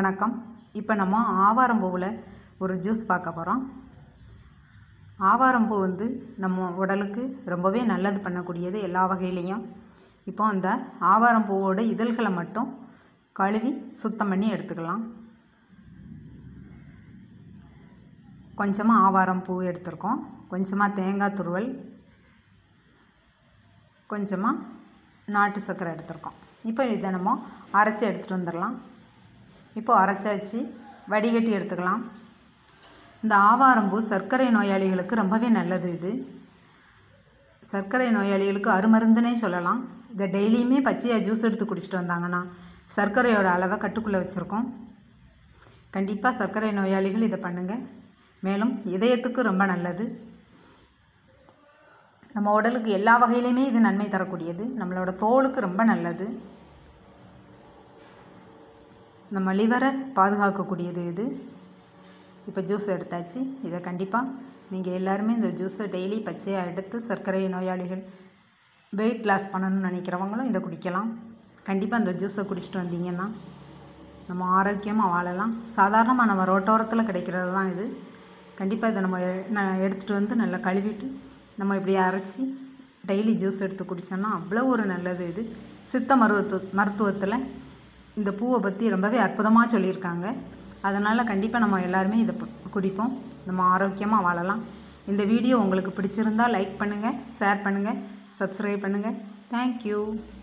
வணக்கம் இப்போ நம்ம ஆவாரம்பூவில் ஒரு ஜூஸ் பார்க்க போகிறோம் ஆவாரம்பூ வந்து நம்ம உடலுக்கு ரொம்பவே நல்லது பண்ணக்கூடியது எல்லா வகையிலையும் இப்போ அந்த ஆவாரம்பூவோட இதழ்களை மட்டும் கழுவி சுத்தம் பண்ணி எடுத்துக்கலாம் கொஞ்சமாக ஆவாரம்பூ எடுத்திருக்கோம் கொஞ்சமாக தேங்காய் துருவல் கொஞ்சமாக நாட்டு சர்க்கரை எடுத்திருக்கோம் இப்போ இதை நம்ம அரைச்சி எடுத்துகிட்டு வந்துடலாம் இப்போ அரைச்சாச்சு வடிகட்டி எடுத்துக்கலாம் இந்த ஆவாரம்பூ சர்க்கரை நோயாளிகளுக்கு ரொம்பவே நல்லது இது சர்க்கரை நோயாளிகளுக்கு அருமருந்துனே சொல்லலாம் இதை டெய்லியுமே பச்சையாக ஜூஸ் எடுத்து குடிச்சிட்டு வந்தாங்கன்னா சர்க்கரையோட அளவை கட்டுக்குள்ளே வச்சுருக்கோம் கண்டிப்பாக சர்க்கரை நோயாளிகள் இதை பண்ணுங்கள் மேலும் இதயத்துக்கு ரொம்ப நல்லது நம்ம உடலுக்கு எல்லா வகையிலையுமே இது நன்மை தரக்கூடியது நம்மளோட தோலுக்கு ரொம்ப நல்லது நம்ம லிவரை பாதுகாக்கக்கூடியது இது இப்போ ஜூஸ் எடுத்தாச்சு இதை கண்டிப்பாக நீங்கள் எல்லாருமே இந்த ஜூஸை டெய்லி பச்சையாக எடுத்து சர்க்கரை நோயாளிகள் வெயிட் லாஸ் பண்ணணும்னு நினைக்கிறவங்களும் இதை குடிக்கலாம் கண்டிப்பாக இந்த ஜூஸை குடிச்சிட்டு வந்தீங்கன்னா நம்ம ஆரோக்கியமாக வாழலாம் சாதாரணமாக நம்ம ரோட்டோரத்தில் கிடைக்கிறது தான் இது கண்டிப்பாக இதை நம்ம எ- ந- எடுத்துகிட்டு வந்து நல்லா கழுவிட்டு நம்ம இப்படி அரைச்சி டெய்லி ஜூஸ் எடுத்து குடித்தோம்னா அவ்வளோ ஒரு நல்லது இது சித்த மருத்துவ மருத்துவத்தில் இந்த பூவை பற்றி ரொம்பவே அற்புதமாக சொல்லியிருக்காங்க அதனால் கண்டிப்பாக நம்ம எல்லாருமே இதை ப- குடிப்போம் நம்ம ஆரோக்கியமாக வாழலாம் இந்த வீடியோ உங்களுக்கு பிடிச்சிருந்தா லைக் பண்ணுங்கள் ஷேர் பண்ணுங்கள் சப்ஸ்கிரைப் பண்ணுங்கள் தேங்க்யூ